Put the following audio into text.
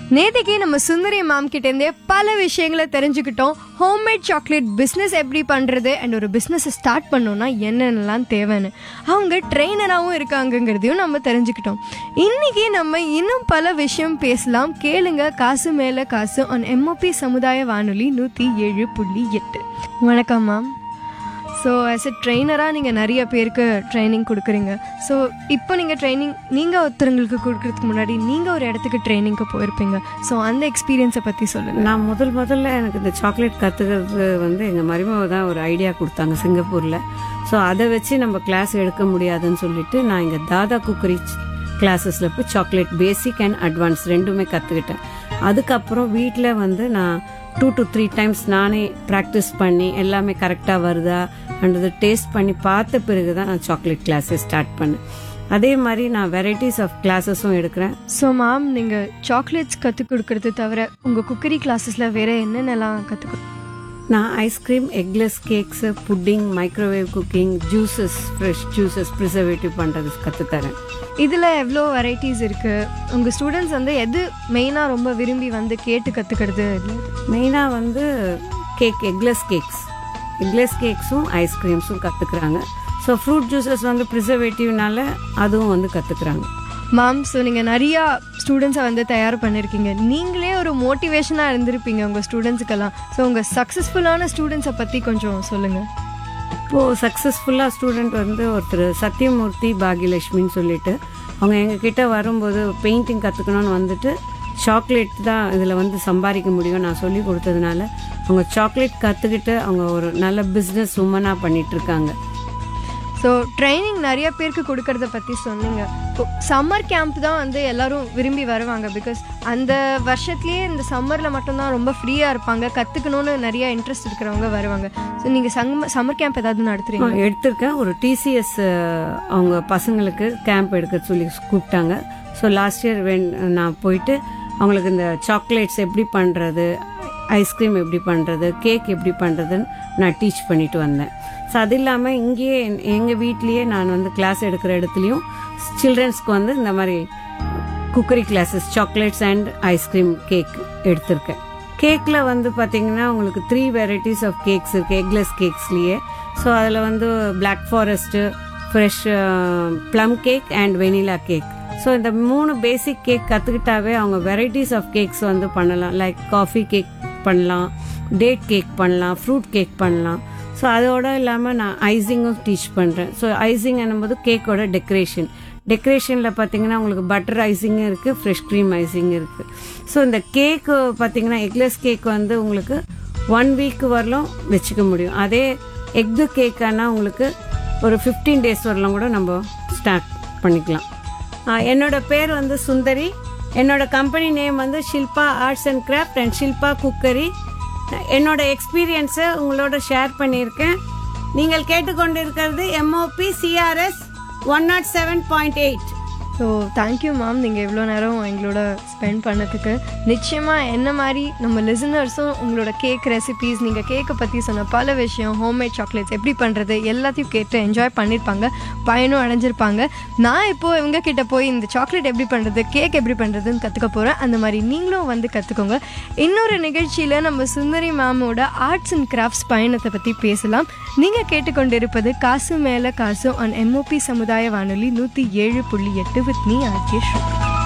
நேத்திக்கு நம்ம சுந்தரி மேம் கிட்ட இருந்தே பல விஷயங்களை தெரிஞ்சுக்கிட்டோம் ஹோம்மேட் சாக்லேட் பிஸ்னஸ் எப்படி பண்றது அண்ட் ஒரு பிஸ்னஸை ஸ்டார்ட் பண்ணோம்னா என்னென்னலாம் தேவைன்னு அவங்க ட்ரெயினராகவும் இருக்காங்கங்கிறதையும் நம்ம தெரிஞ்சுக்கிட்டோம் இன்னைக்கு நம்ம இன்னும் பல விஷயம் பேசலாம் கேளுங்க காசு மேல காசு ஆன் எம்ஓபி சமுதாய வானொலி நூற்றி ஏழு புள்ளி எட்டு வணக்கம் மேம் ஸோ ஆஸ் எ ட்ரெயினராக நீங்கள் நிறைய பேருக்கு ட்ரைனிங் கொடுக்குறீங்க ஸோ இப்போ நீங்கள் ட்ரைனிங் நீங்கள் ஒருத்தருங்களுக்கு கொடுக்கறதுக்கு முன்னாடி நீங்கள் ஒரு இடத்துக்கு ட்ரைனிங்க்கு போயிருப்பீங்க ஸோ அந்த எக்ஸ்பீரியன்ஸை பற்றி சொல்லுங்கள் நான் முதல் முதல்ல எனக்கு இந்த சாக்லேட் கற்றுக்கிறது வந்து எங்கள் மருமக தான் ஒரு ஐடியா கொடுத்தாங்க சிங்கப்பூரில் ஸோ அதை வச்சு நம்ம கிளாஸ் எடுக்க முடியாதுன்னு சொல்லிட்டு நான் இங்கே தாதா குக்கரி கிளாஸஸில் போய் சாக்லேட் பேசிக் அண்ட் அட்வான்ஸ் ரெண்டுமே கற்றுக்கிட்டேன் அதுக்கப்புறம் வீட்டில் வந்து நான் டூ டு த்ரீ டைம்ஸ் நானே ப்ராக்டிஸ் பண்ணி எல்லாமே கரெக்டாக வருதா அண்டது டேஸ்ட் பண்ணி பார்த்த பிறகு தான் நான் சாக்லேட் கிளாஸை ஸ்டார்ட் பண்ணேன் அதே மாதிரி நான் வெரைட்டிஸ் ஆஃப் கிளாஸஸும் எடுக்கிறேன் ஸோ மேம் நீங்கள் சாக்லேட்ஸ் கற்றுக் கொடுக்கறது தவிர உங்கள் குக்கரி கிளாஸஸில் வேறு என்னென்னலாம் கற்றுக் நான் ice cream eggless cakes pudding microwave cooking juices fresh juices preservative பண்ணுறது கற்றுத்தரேன் இதில் எவ்வளோ வெரைட்டிஸ் இருக்குது உங்கள் ஸ்டூடெண்ட்ஸ் வந்து எது மெயினாக ரொம்ப விரும்பி வந்து கேட்டு கற்றுக்கிறது இல்லை மெயினாக வந்து கேக் எக்லெஸ் கேக்ஸ் எக்லெஸ் கேக்ஸும் ஐஸ்கிரீம்ஸும் கற்றுக்குறாங்க ஸோ ஃப்ரூட் ஜூஸஸ் வந்து ப்ரிசர்வேட்டிவ்னால அதுவும் வந்து கற்றுக்குறாங்க மேம் ஸோ நீங்கள் நிறையா ஸ்டூடெண்ட்ஸை வந்து தயார் பண்ணியிருக்கீங்க நீங்களே ஒரு மோட்டிவேஷனாக இருந்திருப்பீங்க உங்கள் ஸ்டூடெண்ட்ஸுக்கெல்லாம் ஸோ உங்கள் சக்ஸஸ்ஃபுல்லான ஸ்டூடெண்ட்ஸை பற்றி கொஞ்சம் சொல்லுங்கள் இப்போது சக்ஸஸ்ஃபுல்லாக ஸ்டூடெண்ட் வந்து ஒருத்தர் சத்யமூர்த்தி பாகியலட்சுமின்னு சொல்லிட்டு அவங்க எங்ககிட்ட வரும்போது பெயிண்டிங் கற்றுக்கணும்னு வந்துட்டு சாக்லேட் தான் இதில் வந்து சம்பாதிக்க முடியும் நான் சொல்லி கொடுத்ததுனால அவங்க சாக்லேட் கற்றுக்கிட்டு அவங்க ஒரு நல்ல பிஸ்னஸ் உமனாக பண்ணிகிட்ருக்காங்க ஸோ ட்ரைனிங் நிறைய பேருக்கு கொடுக்கறத பற்றி சொன்னீங்க இப்போ சம்மர் கேம்ப் தான் வந்து எல்லாரும் விரும்பி வருவாங்க பிகாஸ் அந்த வருஷத்துலேயே இந்த சம்மரில் மட்டும்தான் ரொம்ப ஃப்ரீயாக இருப்பாங்க கற்றுக்கணும்னு நிறைய இன்ட்ரெஸ்ட் இருக்கிறவங்க வருவாங்க ஸோ நீங்கள் சம்ம சம்மர் கேம்ப் ஏதாவது நடத்துறீங்க நான் எடுத்திருக்கேன் ஒரு டிசிஎஸ் அவங்க பசங்களுக்கு கேம்ப் எடுக்க சொல்லி கூப்பிட்டாங்க ஸோ லாஸ்ட் இயர் வென் நான் போயிட்டு அவங்களுக்கு இந்த சாக்லேட்ஸ் எப்படி பண்ணுறது ஐஸ்கிரீம் எப்படி பண்ணுறது கேக் எப்படி பண்ணுறதுன்னு நான் டீச் பண்ணிட்டு வந்தேன் ஸோ அது இல்லாமல் இங்கேயே எங்கள் வீட்லேயே நான் வந்து கிளாஸ் எடுக்கிற இடத்துலையும் சில்ட்ரன்ஸ்க்கு வந்து இந்த மாதிரி cookery classes chocolates and ice cream cake எடுத்திருக்கேன் கேக்கில் வந்து பார்த்தீங்கன்னா உங்களுக்கு த்ரீ வெரைட்டிஸ் ஆஃப் கேக்ஸ் இருக்குது எக்லெஸ் கேக்ஸ்லேயே ஸோ அதில் வந்து black forest fresh plum cake and vanilla cake so இந்த மூணு பேசிக் கேக் கற்றுக்கிட்டாவே அவங்க வெரைட்டிஸ் ஆஃப் கேக்ஸ் வந்து பண்ணலாம் லைக் காஃபி கேக் பண்ணலாம் டேட் கேக் பண்ணலாம் ஃப்ரூட் கேக் பண்ணலாம் ஸோ அதோட இல்லாமல் நான் ஐசிங்கும் டீச் பண்ணுறேன் ஸோ ஐசிங் என்னும்போது கேக்கோட டெக்கரேஷன் டெக்கரேஷனில் பார்த்தீங்கன்னா உங்களுக்கு பட்டர் ஐசிங்கும் இருக்குது ஃப்ரெஷ் க்ரீம் ஐசிங் இருக்குது ஸோ இந்த கேக்கு பார்த்தீங்கன்னா எக்லெஸ் கேக் வந்து உங்களுக்கு ஒன் வீக் வரலும் வச்சுக்க முடியும் அதே எக்கு கேக்கானா உங்களுக்கு ஒரு ஃபிஃப்டீன் டேஸ் வரலாம் கூட நம்ம ஸ்டார்ட் பண்ணிக்கலாம் ஆ, என்னோட பேர் வந்து சுந்தரி என்னோட கம்பெனி நேம் வந்து Shilpa arts and craft and Shilpa cookery என்னோட எக்ஸ்பீரியன்ஸை உங்களோட ஷேர் பண்ணியிருக்கேன் நீங்கள் கேட்டுக்கொண்டிருக்கிறது MOP CRS one nought seven point eight so thank you ma'am நீங்கள் இவ்வளோ நேரம் எங்களோட ஸ்பெண்ட் பண்ணதுக்கு நிச்சயமாக என்ன மாதிரி நம்ம லிசனர்ஸும் உங்களோட கேக் ரெசிபீஸ் நீங்கள் கேக்கை பற்றி சொன்ன பல விஷயம் ஹோம்மேட் சாக்லேட்ஸ் எப்படி பண்ணுறது எல்லாத்தையும் கேட்டு என்ஜாய் பண்ணியிருப்பாங்க பயனும் அடைஞ்சிருப்பாங்க நான் இப்போது இவங்க கிட்ட போய் இந்த சாக்லேட் எப்படி பண்ணுறது கேக் எப்படி பண்ணுறதுன்னு கற்றுக்க போகிறேன் அந்த மாதிரி நீங்களும் வந்து கற்றுக்கோங்க இன்னொரு நிகழ்ச்சியில் நம்ம சுந்தரி மேமோட ஆர்ட்ஸ் அண்ட் கிராஃப்ட்ஸ் பயணத்தை பற்றி பேசலாம் நீங்கள் கேட்டுக்கொண்டிருப்பது காசு மேலே காசு ஆன் எம்ஓபி சமுதாய வானொலி நூற்றி ஏழு புள்ளி எட்டு வித் மீ ஆர்கே ஸ்ருதி